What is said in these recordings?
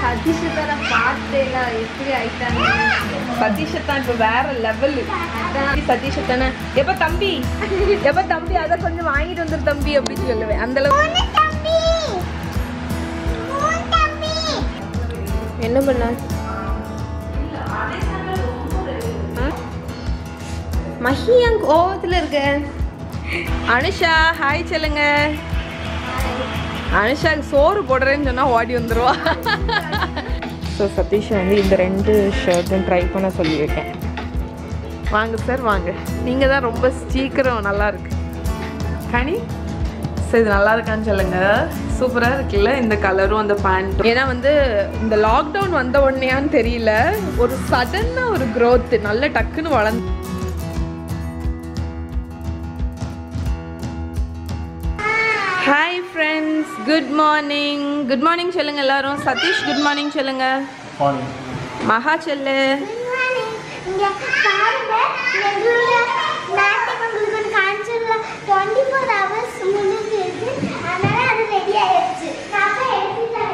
சதீஷத்தோட பார்த்தேல எப்படி ஆயிட்டாங்க சதீஷத்தான் இப்போ வேற லெவல் சதீஷத்தானே எப்ப தம்பி எப்ப தம்பி அதை கொஞ்சம் வாங்கிட்டு வந்துரு தம்பி அப்படின்னு சொல்லுவேன் அந்த அளவுக்கு என்ன பண்ண மஹி அங்க கோவத்துல இருக்க அனுஷா ஹாய் சொல்லுங்க அனுஷாக்கு சோறு போடுறேன்னு சொன்னா ஓடி வந்துருவா ஸோ சதீஷ் வந்து இந்த ரெண்டு ஷர்ட்டும் ட்ரை பண்ண சொல்லியிருக்கேன் வாங்க சார் வாங்க நீங்கள் தான் ரொம்ப சீக்கிரம் நல்லா இருக்கு கனி சரி இது நல்லா இருக்கான்னு சொல்லுங்க சூப்பராக இருக்குல்ல இந்த கலரும் அந்த பேண்ட்டும் ஏன்னா வந்து இந்த லாக்டவுன் வந்த உடனேயான்னு தெரியல ஒரு சடனாக ஒரு growth நல்ல டக்குன்னு வளர்ந்து hi friends good morning good morning சொல்லுங்க எல்லாரும் சதீஷ் குட் மார்னிங் சொல்லுங்க மகா சொல்லு இங்க பாருங்க எங்களோட நாட்டுக்கு உங்களுக்கு ஒரு காய்ச்சல்ல டுவெண்ட்டி ஃபோர் ஹவர்ஸ் முடிஞ்சிருக்கு அதனால அது ரெடி ஆயிடுச்சு நான் போய் எடுத்துட்டேன்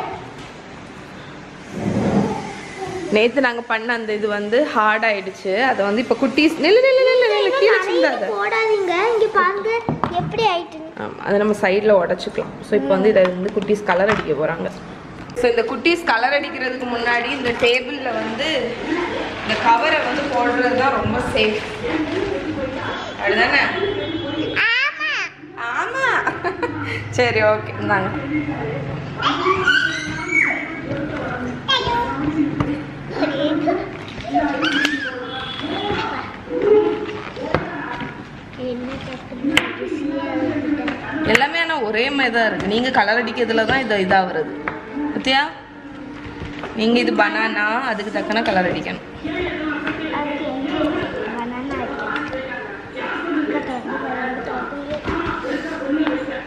நேத்து நாங்க பண்ண அந்த இது வந்து ஹார்ட் ஆயிடுச்சு அதை வந்து இப்ப குட்டீஸ் நில்லு நில்லு நில்லு நில்லு கீழே சிந்தாத போடாதீங்க இங்க பாருங்க எப்படி ஆயிட்டு ஆமா அதை நம்ம சைடில் உடச்சிக்கலாம் ஸோ இப்போ வந்து இதை வந்து குட்டீஸ் கலர் அடிக்க போறாங்க ஸோ இந்த குட்டீஸ் கலர் அடிக்கிறதுக்கு முன்னாடி இந்த டேபிளில் வந்து இந்த கவரை வந்து போடுறது தான் ரொம்ப சேஃப் அப்படிதானே ஆமா சரி ஓகே இந்தாங்க என்ன டக்குன்னு ருசியா இருக்குதா? எல்லாமே ஆனால் ஒரே மாதிரி தான் இருக்கு நீங்க கலர் அடிக்கிறதுல தான் இது இதாகிறது பத்தியா நீங்க இது பனானா அதுக்கு தக்கன கலர் அடிக்கணும் அதுக்கு எங்க banana இருக்கு. இங்க பாருங்க, பாருங்க, பாருங்க.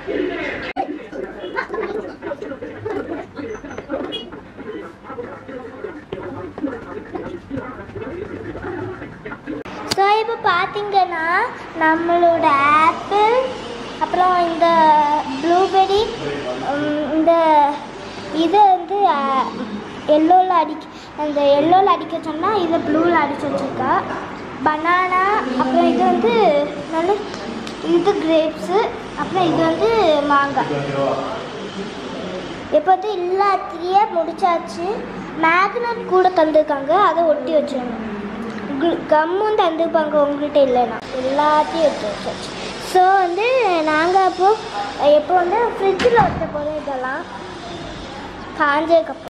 ஸோ இப்போ பார்த்தீங்கன்னா நம்மளோட ஆப்பிள் அப்புறம் இந்த ப்ளூபெரி இந்த இதை வந்து எல்லோவில் அடிக்க அந்த எல்லோவில் அடிக்க சொன்னால் இதை ப்ளூவில் அடிச்சு வச்சுருக்கா பனானா அப்புறம் இது வந்து நல்ல இது கிரேப்ஸு அப்புறம் இது வந்து மாங்காய் இப்போ வந்து எல்லாத்தையே முடிச்சாச்சு மேக்னட் கூட தந்திருக்காங்க அதை ஒட்டி வச்சிடணும் கம்மும் தந்துருப்பாங்க உங்கள்கிட்ட இல்லைன்னா எல்லாத்தையும் எடுத்து வச்சாச்சு ஸோ வந்து நாங்கள் அப்போ எப்போ வந்து ஃப்ரிட்ஜில் வைக்க போகிறோம் இதெல்லாம் காஞ்சதுக்கப்புறம்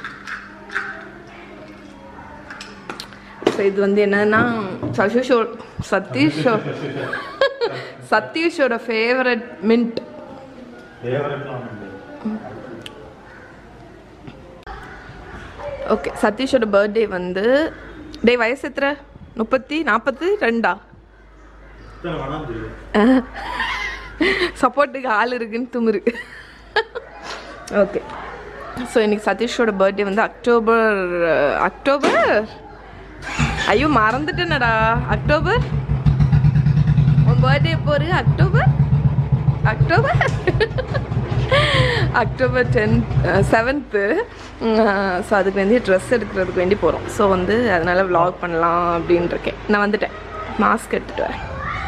ஸோ இது வந்து என்னன்னா சதீஷோ சதீஷோ சதீஷோட ஃபேவரட் மின்ட் ஓகே சதீஷோட பர்த்டே வந்து டே வயசு எத்தனை முப்பத்தி நாற்பத்தி ரெண்டா சப்போர்ட்டுக்கு ஆள் இருக்குன்னு துமுரு ஓகே ஸோ இன்னைக்கு சதீஷோட பர்த்டே வந்து அக்டோபர் அக்டோபர் ஐயோ மறந்துட்டேனடா அக்டோபர் உன் பர்த்டே போரு October October October tenth seventh so அதுக்கு வேண்டி ட்ரெஸ் எடுக்கிறதுக்கு வேண்டி போகிறோம் ஸோ வந்து அதனால் vlog பண்ணலாம் அப்படின்னு இருக்கேன் நான் வந்துட்டேன் மாஸ்க் எடுத்துகிட்டு வரேன்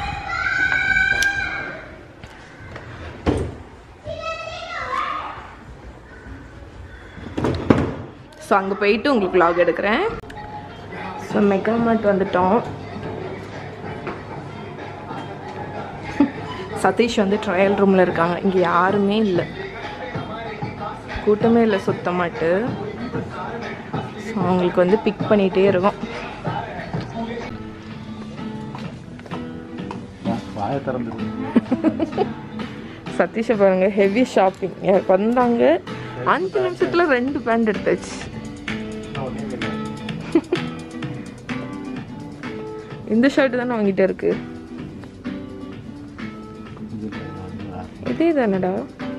ஸோ அங்கே போயிட்டு உங்களுக்கு vlog எடுக்கிறேன் ஸோ மெகா மார்ட் வந்துட்டோம் சதீஷ் வந்து ட்ரையல் ரூமில் இருக்காங்க இங்கே யாருமே இல்லை கூட்டமே இல்லை சுத்தமாட்டு ஸோ அவங்களுக்கு வந்து பிக் பண்ணிகிட்டே இருக்கோம் வாய திறந்து சதீஷை பாருங்க ஹெவி ஷாப்பிங் எனக்கு வந்தாங்க அஞ்சு நிமிஷத்தில் ரெண்டு பேண்ட் எடுத்தாச்சு இந்த ஷர்ட் தானே வாங்கிட்டே இருக்கு இதே தானடா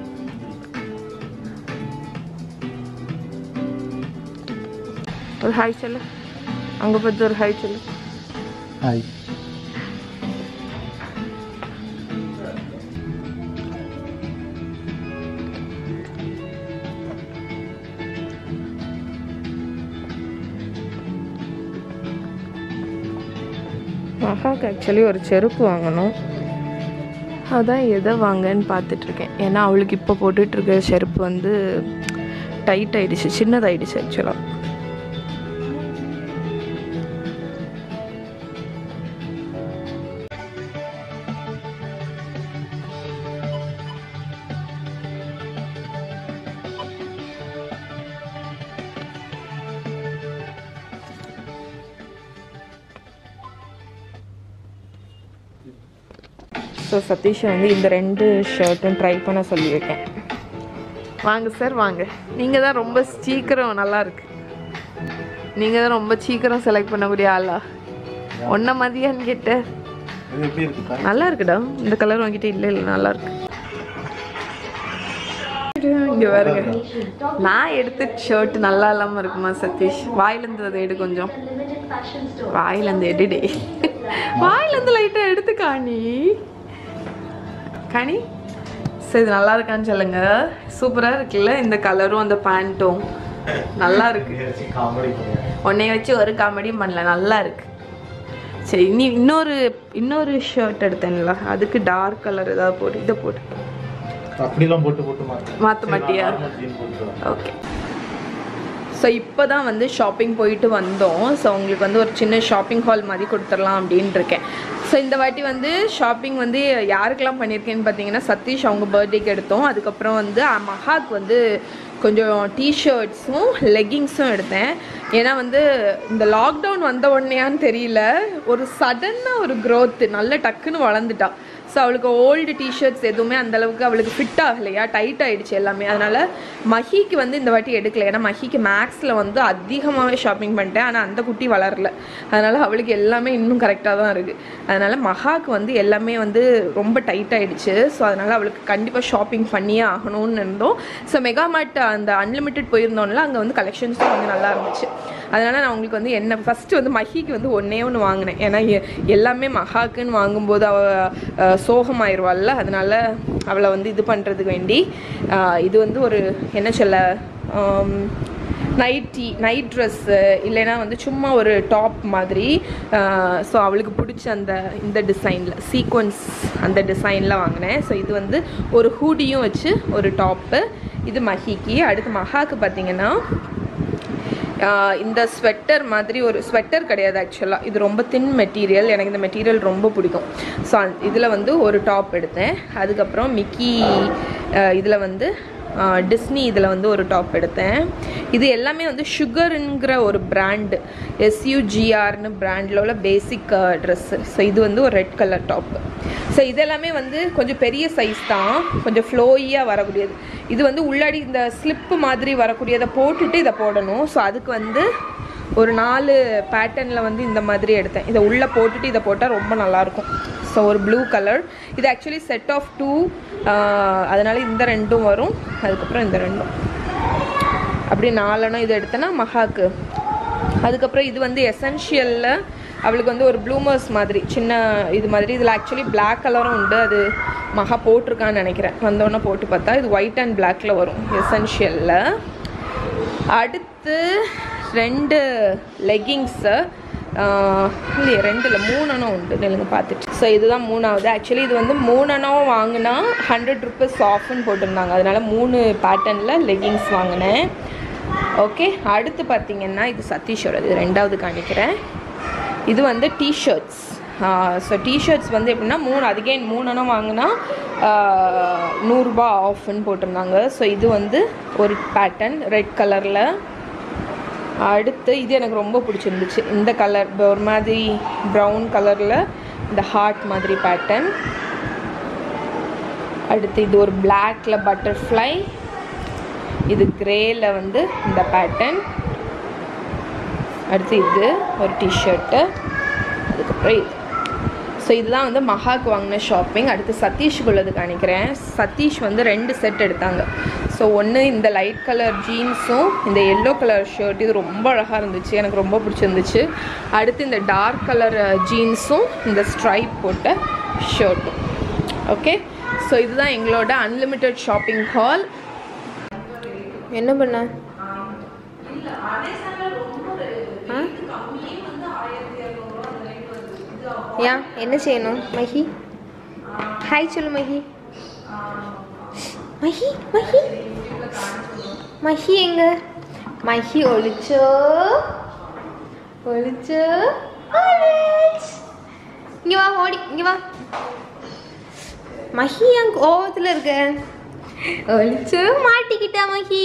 ஒரு ஹாய் சொல்லு அங்கே பார்த்து ஒரு ஹாய் சொல்லு ஹாய் மகாக்கு ஆக்சுவலி ஒரு செருப்பு வாங்கணும் அதான் எதை வாங்கன்னு பார்த்துட்ருக்கேன் ஏன்னா அவளுக்கு இப்போ போட்டுட்ருக்க செருப்பு வந்து டைட் ஆயிடுச்சு சின்னதாயிடுச்சு ஆக்சுவலாக ஸோ சதீஷை வந்து இந்த ரெண்டு ஷர்ட்டும் ட்ரை பண்ண சொல்லியிருக்கேன் வாங்க சார் வாங்க நீங்கள் தான் ரொம்ப சீக்கிரம் நல்லா இருக்கு நீங்கள் தான் ரொம்ப சீக்கிரம் செலக்ட் பண்ணக்கூடிய ஆளா ஒன்றை மதியான்னு கேட்ட இது எப்படி இருக்குக்கா நல்லா இருக்குடா இந்த கலர் வாங்கிட்டு இல்லை இல்லை நல்லா இருக்கு இங்க பாருங்க நான் எடுத்த ஷர்ட் நல்லா இல்லாம இருக்குமா சதீஷ் வாயிலேருந்து அதை எடு கொஞ்சம் வாயிலேருந்து எடுடே வாயிலேருந்து லைட்டா எடுத்து காணி கனி சரி இது நல்லா இருக்கான்னு சொல்லுங்க சூப்பரா இருக்குல்ல இந்த கலரும் அந்த பேண்ட்டும் நல்லா இருக்கு காமெடி உன்னைய வச்சு ஒரு காமெடியும் பண்ணல நல்லா இருக்கு சரி நீ இன்னொரு இன்னொரு ஷர்ட் எடுத்தேன்ல அதுக்கு டார்க் கலர் ஏதாவது போட்டு இதை போட்டு அப்படிலாம் போட்டு போட்டு மாத்த மாத்த மாட்டியா? ஜீன் போட்டு ஓகே ஸோ இப்போ தான் வந்து ஷாப்பிங் போயிட்டு வந்தோம் ஸோ உங்களுக்கு வந்து ஒரு சின்ன ஷாப்பிங் ஹால் மாதிரி கொடுத்துடலாம் அப்படின்னு இருக்கேன் ஸோ இந்த வாட்டி வந்து ஷாப்பிங் வந்து யாருக்கெல்லாம் பண்ணியிருக்கேன்னு பார்த்தீங்கன்னா சதீஷ் அவங்க பர்த்டேக்கு எடுத்தோம் அதுக்கப்புறம் வந்து அஹ், மகாக்கு வந்து கொஞ்சம் டிஷர்ட்ஸும் லெகிங்ஸும் எடுத்தேன் ஏன்னா வந்து இந்த லாக்டவுன் வந்த உடனேயான்னு தெரியல ஒரு சடனாக ஒரு growth நல்ல டக்குன்னு வளர்ந்துட்டா ஸோ அவளுக்கு ஓல்டு டிஷர்ட்ஸ் எதுவுமே அந்த அளவுக்கு அவளுக்கு ஃபிட் ஆகலையா டைட் ஆயிடுச்சு எல்லாமே அதனால மஹிக்கு வந்து இந்த வாட்டி எடுக்கல ஏன்னா மஹிக்கு மேக்ஸில் வந்து அதிகமாகவே ஷாப்பிங் பண்ணிட்டேன் ஆனால் அந்த குட்டி வளரல அதனால அவளுக்கு எல்லாமே இன்னும் கரெக்டாக தான் இருக்குது அதனால மகாக்கு வந்து எல்லாமே வந்து ரொம்ப டைட் ஆயிடுச்சு ஸோ அதனால அவளுக்கு கண்டிப்பாக ஷாப்பிங் பண்ணியே ஆகணும்னு இருந்தோம் ஸோ மெகாமார்ட் அந்த அன்லிமிட்டெட் போயிருந்தோம்ல அங்கே வந்து கலெக்ஷன்ஸும் வந்து நல்லா இருந்துச்சு அதனால நான் உங்களுக்கு வந்து என்ன ஃபஸ்ட்டு வந்து மஹிக்கு வந்து ஒன்றே ஒன்று வாங்கினேன் ஏன்னா எ- எல்லாமே மகாக்குன்னு வாங்கும்போது அவ அஹ், சோகமாயிருவாள்ல அதனால அவளை வந்து இது பண்ணுறதுக்கு வேண்டி அஹ், இது வந்து ஒரு என்ன சொல்ல நைட்டி நைட் ட்ரெஸ்ஸு இல்லைன்னா வந்து சும்மா ஒரு டாப் மாதிரி ஸோ அவளுக்கு பிடிச்ச அந்த இந்த டிசைனில் சீக்வன்ஸ் அந்த டிசைனில் வாங்கினேன் ஸோ இது வந்து ஒரு ஹூடியும் வச்சு ஒரு டாப்பு இது மஹிக்கு அடுத்து மகாக்கு பார்த்தீங்கன்னா ஆஹ் இந்த ஸ்வெட்டர் மாதிரி ஒரு ஸ்வெட்டர் கிடையாது ஆக்சுவலாக இது ரொம்ப தின் மெட்டீரியல் எனக்கு இந்த மெட்டீரியல் ரொம்ப பிடிக்கும் ஸோ இதில் வந்து ஒரு டாப் எடுத்தேன் அதுக்கப்புறம் மிக்கி இதில் வந்து டிஸ்னி இதில் வந்து ஒரு டாப் எடுத்தேன் இது எல்லாமே வந்து சுகருங்கிற ஒரு பிராண்டு எஸ்யூஜிஆர்னு பிராண்டில் உள்ள பேசிக் ட்ரெஸ்ஸு ஸோ இது வந்து ஒரு ரெட் கலர் டாப்பு ஸோ இதெல்லாமே வந்து கொஞ்சம் பெரிய சைஸ் தான் கொஞ்சம் ஃப்ளோயியாக வரக்கூடியது இது வந்து உள்ளாடி இந்த ஸ்லிப்பு மாதிரி வரக்கூடியதை போட்டுட்டு இதை போடணும் ஸோ அதுக்கு வந்து ஒரு நாலு பேட்டர்னில் வந்து இந்த மாதிரி எடுத்தேன் இதை உள்ளே போட்டுட்டு இதை போட்டால் ரொம்ப நல்லாயிருக்கும் ஸோ ஒரு ப்ளூ கலர் இது ஆக்சுவலி செட் ஆஃப் டூ அதனால இந்த ரெண்டும் வரும் அதுக்கப்புறம் இந்த ரெண்டும் அப்படி நாலனா இது எடுத்தேன்னா மகாக்கு அதுக்கப்புறம் இது வந்து எசென்ஷியலில் அவளுக்கு வந்து ஒரு ப்ளூமர்ஸ் மாதிரி சின்ன இது மாதிரி இதில் ஆக்சுவலி Black கலரும் உண்டு அது மகா போட்டிருக்கான்னு நினைக்கிறேன் வந்தோடனே போட்டு பார்த்தா இது ஒயிட் அண்ட் பிளாக்ல வரும் எசென்ஷியலில் அடுத்து ரெண்டு லெகிங்ஸு இல்லையே ரெண்டு இல்லை மூணனும் உண்டு நெல்லுங்க பார்த்துட்டு ஸோ இதுதான் மூணாவது ஆக்சுவலி இது வந்து மூணனும் வாங்கினா ஹண்ட்ரட் ருபீஸ் ஆஃப்னு போட்டிருந்தாங்க அதனால மூணு பேட்டர்னில் லெகிங்ஸ் வாங்கினேன் ஓகே அடுத்து பார்த்தீங்கன்னா இது சதீஷோட இது ரெண்டாவது காணிக்கிறேன் இது வந்து டிஷர்ட்ஸ் ஸோ டிஷர்ட்ஸ் வந்து எப்படின்னா மூணு அதுகேன் மூணுனா வாங்கினா நூறுரூபா ஆஃப்னு போட்டிருந்தாங்க ஸோ இது வந்து ஒரு பேட்டர்ன் ரெட் கலரில் அடுத்து இது எனக்கு ரொம்ப பிடிச்சிருந்துச்சு இந்த கலர் ஒரு மாதிரி ப்ரௌன் கலரில் இந்த ஹார்ட் மாதிரி பேட்டர்ன் அடுத்து இது ஒரு பிளாக்ல பட்டர்ஃப்ளை இது கிரேல வந்து இந்த பேட்டர்ன் அடுத்து இது ஒரு டிஷர்ட்டு அதுக்கப்புறம் இது ஸோ இதுதான் வந்து மகாக்கு வாங்கின ஷாப்பிங் அடுத்து சதீஷுக்கு உள்ளது காணிக்கிறேன் சதீஷ் வந்து ரெண்டு செட் எடுத்தாங்க ஸோ ஒன்று இந்த லைட் கலர் ஜீன்ஸும் இந்த எல்லோ கலர் ஷர்ட் இது ரொம்ப அழகாக இருந்துச்சு எனக்கு ரொம்ப பிடிச்சிருந்துச்சு அடுத்து இந்த டார்க் கலர் ஜீன்ஸும் இந்த ஸ்ட்ரைப் போட்ட ஷர்ட்டும் ஓகே ஸோ இதுதான் எங்களோட அன்லிமிட்டெட் ஷாப்பிங் ஹால் என்ன பண்ண ஆ? ஏன் என்ன செய்யணும் மஹி ஹாய் சொல்லு மஹி மஹி மஹி மஹி எங்க மஹி ஒளிச்சோ ஒளிச்சோ ஒளிச். இங்க வா ஓடி இங்க வா மஹி என் கோவத்துல இருக்க ஒளிச்சோ மாட்டிக்கிட்டா மஹி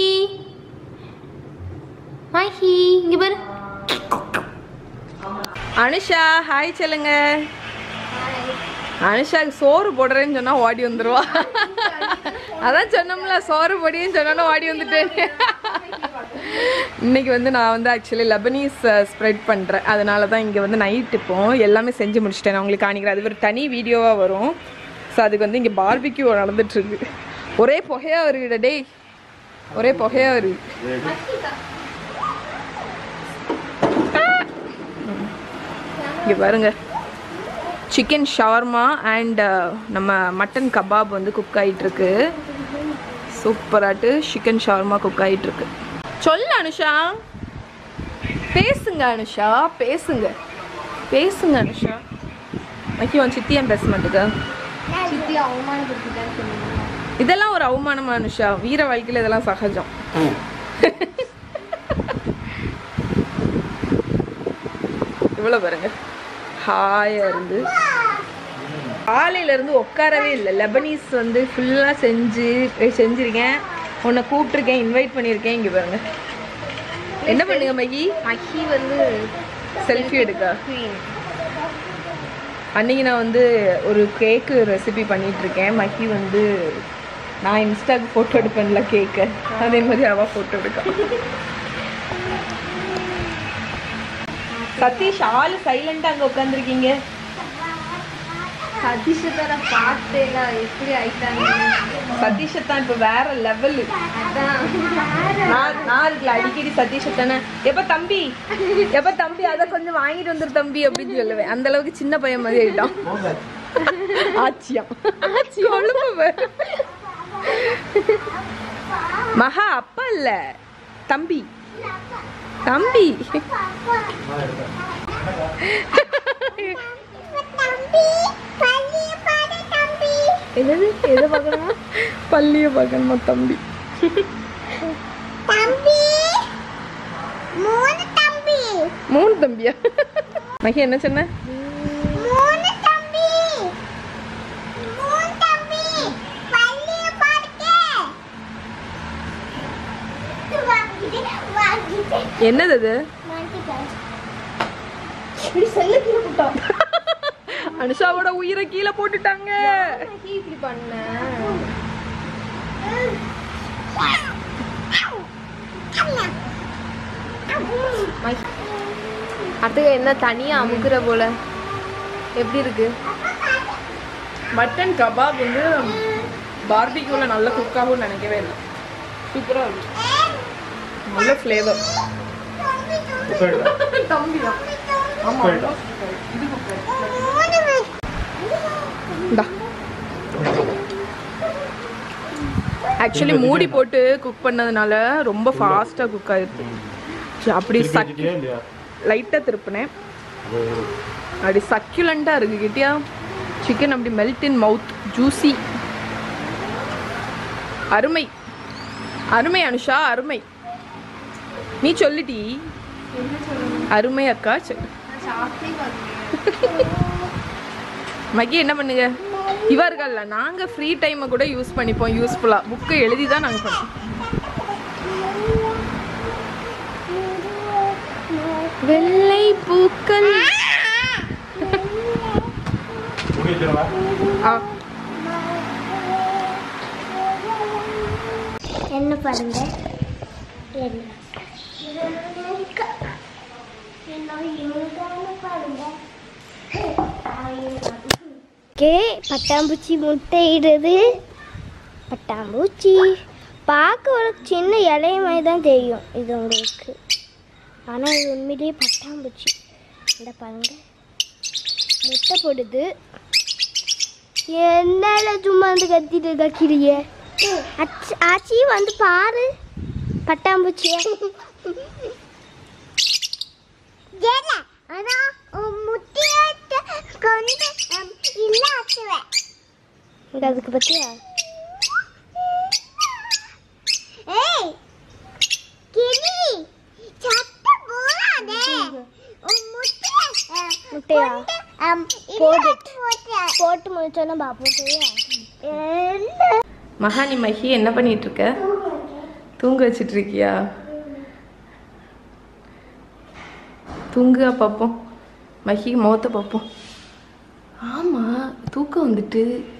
மஹி இங்க பாரு அனுஷா ஹாய் சொல்லுங்க அனுஷாக்கு சோறு போடுறேன்னு சொன்னா ஓடி வந்துருவா அதான் சொன்னோம்ல சோறு பொடின்னு சொன்னா ஓடி வந்துட்டேன் இன்னைக்கு வந்து நான் வந்து ஆக்சுவலி லெபனீஸ் ஸ்ப்ரெட் பண்ணுறேன் அதனால தான் இங்கே வந்து நைட் இப்போ எல்லாமே செஞ்சு முடிச்சிட்டேன் நான் உங்களுக்கு காணிக்கிறேன் அது ஒரு தனி வீடியோவாக வரும் ஸோ அதுக்கு வந்து இங்கே பார்பிக்யூ நடந்துட்டுருக்கு ஒரே புகையா வருகிட டேய் ஒரே புகையா வருது இங்கே பாருங்க சிக்கன் ஷவர்மா அண்ட் நம்ம மட்டன் கபாப் வந்து குக் ஆகிட்டுருக்கு சூப்பராட்டு சிக்கன் ஷவர்மா குக் ஆகிட்டுருக்கு சொல்லு அனுஷா பேசுங்க அனுஷா பேசுங்க பேசுங்க அனுஷா மக்கி உன் சித்தியன் பேச மாட்டேங்க சித்தி அவமானப்படுத்திட்டான்னு சொல்லுங்க இதெல்லாம் ஒரு அவமானமா அனுஷா வீர வாழ்க்கையில் இதெல்லாம் சகஜம் இவ்வளோ பாருங்க ஹாயாக இருந்து காலையில இருந்து உட்காரவே இல்லை லெபனீஸ் வந்து ஃபுல்லாக செஞ்சு போய் செஞ்சிருக்கேன் உன்னை கூப்பிட்ருக்கேன் இன்வைட் பண்ணியிருக்கேன் இங்கே பாருங்க என்ன பண்ணுங்க மகி மஹி வந்து செல்ஃபி எடுக்க queen. அன்னைக்கு நான் வந்து ஒரு கேக்கு ரெசிபி பண்ணிட்டு இருக்கேன் மகி வந்து நான் இன்ஸ்டாக்கு ஃபோட்டோ எடுப்பேன்ல கேக்கு அதே மாதிரி அவள் ஃபோட்டோ எடுக்க சதீஷ் ஆளு சைலண்டா அங்க உட்காந்துருக்கீங்க சதீஷத்தோட பார்த்தேல எப்படி ஆயிட்டாங்க சதீஷை தான் இப்போ வேற லெவல் அதான் நான் நான் இருக்குல்ல அடிக்கடி சதீஷை தானே எப்ப தம்பி எப்ப தம்பி அதை கொஞ்சம் வாங்கிட்டு வந்துரு தம்பி அப்படின்னு சொல்லுவேன் அந்த அளவுக்கு சின்ன பையன் மாதிரி ஆயிட்டான் போங்க ஆச்சியா கொழுப்பு மகா அப்பா இல்ல தம்பி தம்பி நான் எடுத்தேன் என்னது எதை பார்க்கணுமா பள்ளியை பார்க்கணுமா தம்பி மூணு தம்பியா மகி என்ன சொன்ன என்னது அது அனுஷாவோட உயிரை கீழே போட்டுட்டாங்க மஹி இப்படி பண்ண மஹி அடுத்து என்ன தனியா அமுக்குற போல எப்படி இருக்கு மட்டன் கபாப் வந்து பார்பிக்யூவில் நல்ல குக் ஆகும்னு நினைக்கவே இல்லை சூப்பராக இருக்கு நல்ல ஃப்ளேவர் குப்பை எடுத்தேன் தம்பி தான் குப்பை எடுத்தேன் இந்தா ஆக்சுவலி மூடி போட்டு குக் பண்ணதுனால ரொம்ப ஃபாஸ்ட்டாக குக் ஆயிருக்கு சரி, அப்படி திருப்பி சக் வச்சிட்டியா இல்லையா லைட்டாக திருப்பினேன் அது அப்படி சக்யூலண்ட்டாக இருக்கு கிட்டியா சிக்கன் அப்படி மெல்ட் இன் மவுத் ஜூசி அருமை அருமை அனுஷா அருமை நீ சொல்லிட்டி அருமை அக்கா சொல்லு மகி என்ன பண்ணுங்க இவா இருக்கல்ல நாங்க ஃப்ரீ டைமை கூட யூஸ் பண்ணிப்போம் யூஸ்ஃபுல்லா புக்கை எழுதி தான் நாங்க பண்ணுவோம் வெள்ளை பூக்கள் முடி வச்சிடவா ஆ என்ன பாருங்க என்ன கே பட்டாம்பூச்சி முட்டையிடுது பட்டாம்பூச்சி பார்க்க ஒரு சின்ன இலைய மாதிரி தான் தெரியும் இது உங்களுக்கு ஆனால் இது உண்மையிலேயே பட்டாம்பூச்சி இந்த பாருங்க முட்டை போடுது என்னால சும்மா வந்து கத்திட்டு கக்கிறிய ஆச்சி வந்து பாரு பட்டாம்பூச்சிய ஆனா முட்டியாட்ட கொண்டு இல்லாச்சுவேன் இங்க அதுக்கு பத்தியா ஏய் கிளி சத்த போறாதே உன் முட்டைய முட்டையா போட்டு போட்டு முடிச்சோன்னா பாப்போம் மகானி மகி என்ன பண்ணிட்டு இருக்க தூங்க வச்சிட்டு இருக்கியா தூங்குகா பார்ப்போம் மகி முகத்தை பார்ப்போம் ஆமா தூக்கம் வந்துட்டு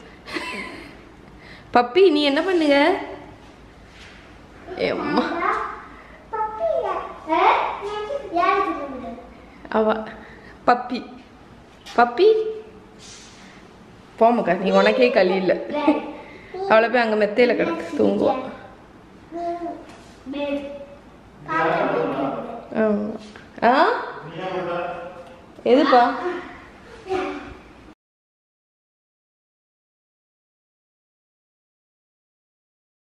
பப்பி நீ என்ன பண்ணுங்க எம்மா அவ பப்பி பப்பி போமக்கா நீ உனக்கே களி இல்லை அவளை போய் அங்கே மெத்தையில் கிடக்கு தூங்குவான் ஆமா. ஆ எதுப்பா